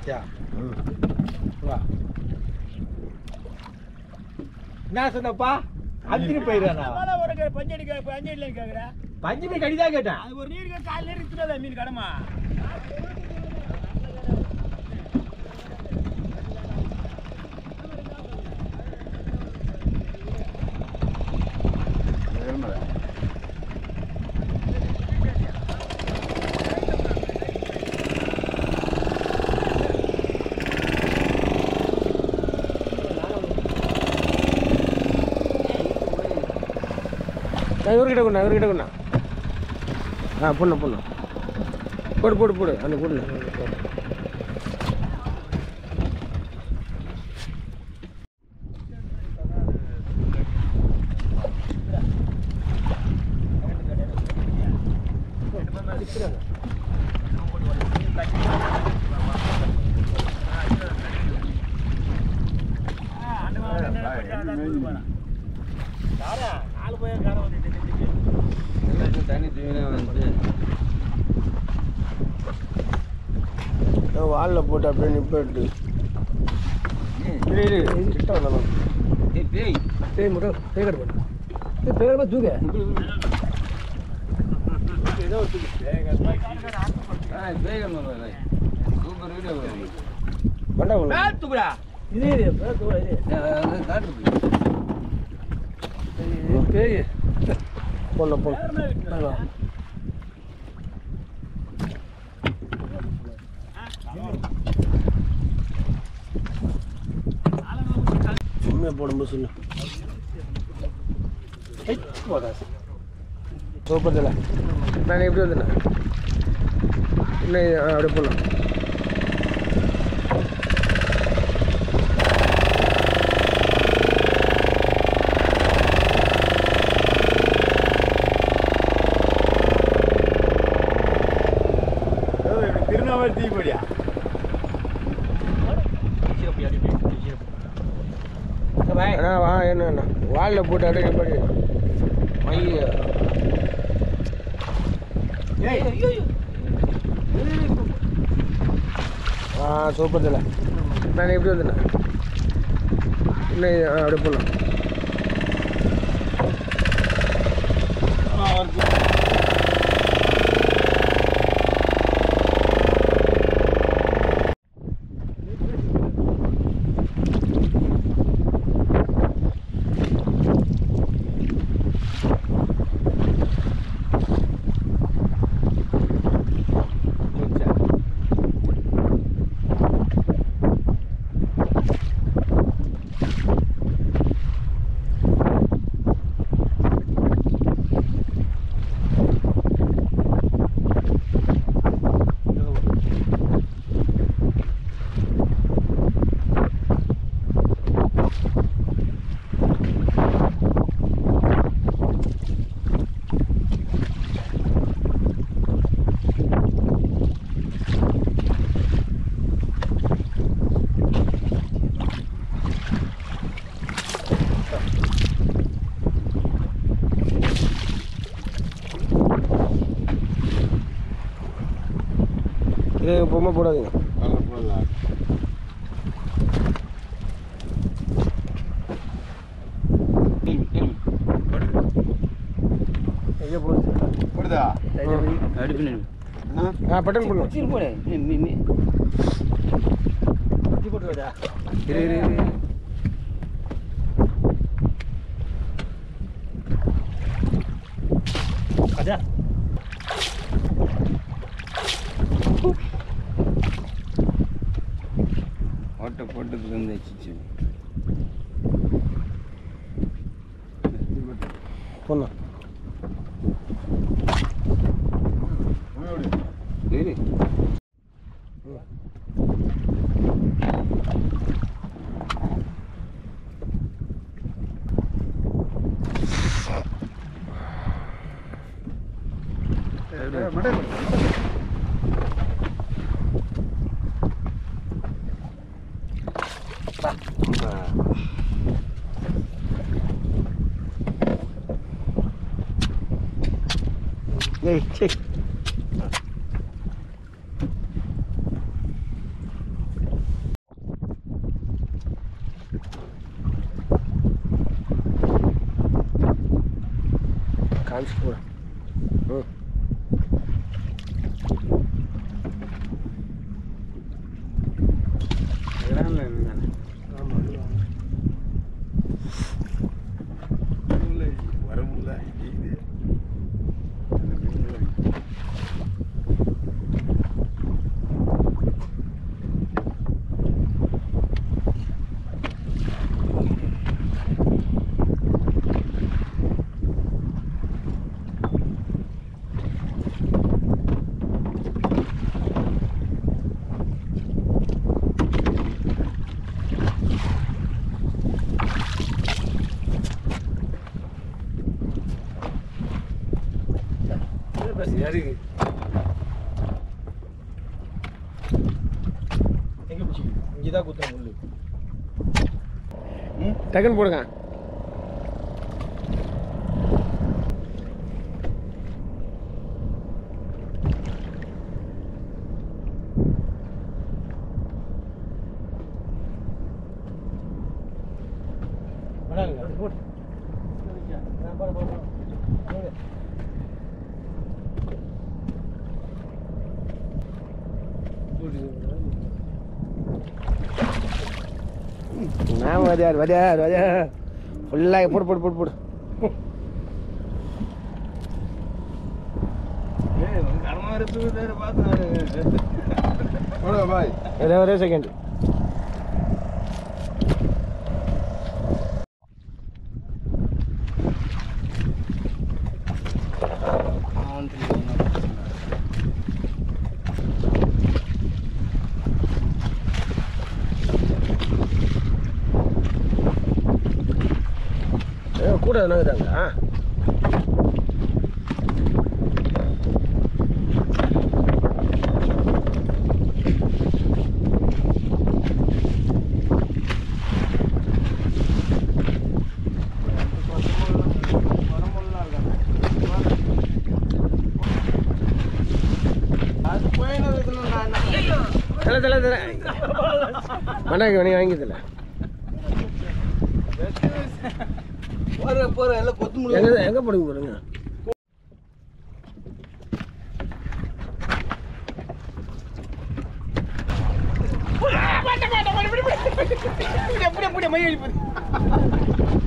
யா வா என்ன சொன்னப்பா அஞ்சு போயிடுறானா அதான் ஒரு கே- பஞ்சடி கே- பஞ்சடியில கேக்குறேன். பஞ்சு போய் கடிதான் கேட்டேன் அது ஒரு நீர் கே- காலையில இருக்குதா மீன் கடமா நான் இவர்கிட்ட கொண்டா இவர்கிட்ட கொண்டா ஆ பொண்ணு பொண்ணு போடு போடு போடு அந்த போடல நாலு போய் காரம் வந்துட்டு தனி தீவிரம் வந்து வாலில் போட்டு அப்படியே நிப்பாட்டு இரு இரு கிட்ட வரலாம் ஏய் பேய் பேய் மட்டும் பேய் கட்டு பண்ணு பேய் பேய் கட்டு தூக்க ஆ பேய் கம்ம சூப்பர் வீடியோ பண்ணா கொண்டு தூக்குடா இது இது பேய் தூக்க இது காட்டு பேய் பொண்ணு பொண்ணு உண்மையை போடும்போது சொல்லு சூப்பர் நான் எப்படி வந்தேன் இன்னும் ஆ, அப்படியே போடலாம் திருநாவல் தீ போடியா அண்ணா வா என்ன அண்ணா வாலில் போட்டு அப்படியே நிப்பாட்டி மை ஆ சூப்பர் தல நான் எப்படி வந்தேன் இன்னும் ஆ, அப்படியே போடலாம் இது பொம்மை போடாதீங்க எங்கே போகுது போடுதா ஆ பட்டன் பண்ணும் போடு இரு இரு இரு அதா ஓட்ட போட்டதுல இருந்து வச்சிச்சு பொண்ணு இரு ஏய் சே காமிச்சு போடு ம் கிராமில் இருந்தானே வர முடியல இது இருக்கு எங்க பிடிச்சி இங்கே தான் குத்தம் முள்ளு டக்குன்னு போடுங்க போட்டு நான் வரியார் வரியார் வரியார் ஃபுல்லாக போடு போடு போடு போடு கடமா இருக்குது பார்த்து பாய் ஒரே ஒரே செகண்ட் கூட என்னங்குதாங்க அது போயின்னு இருக்கணும் நான் என்ன தலை தலை தலை மண்டாக்கு வேணி வாங்கிதில்ல போற போற எல்லாம் கொத்து முடியும் எங்கே எங்கே போடுங்க போடுங்க புடிய புடிய மைய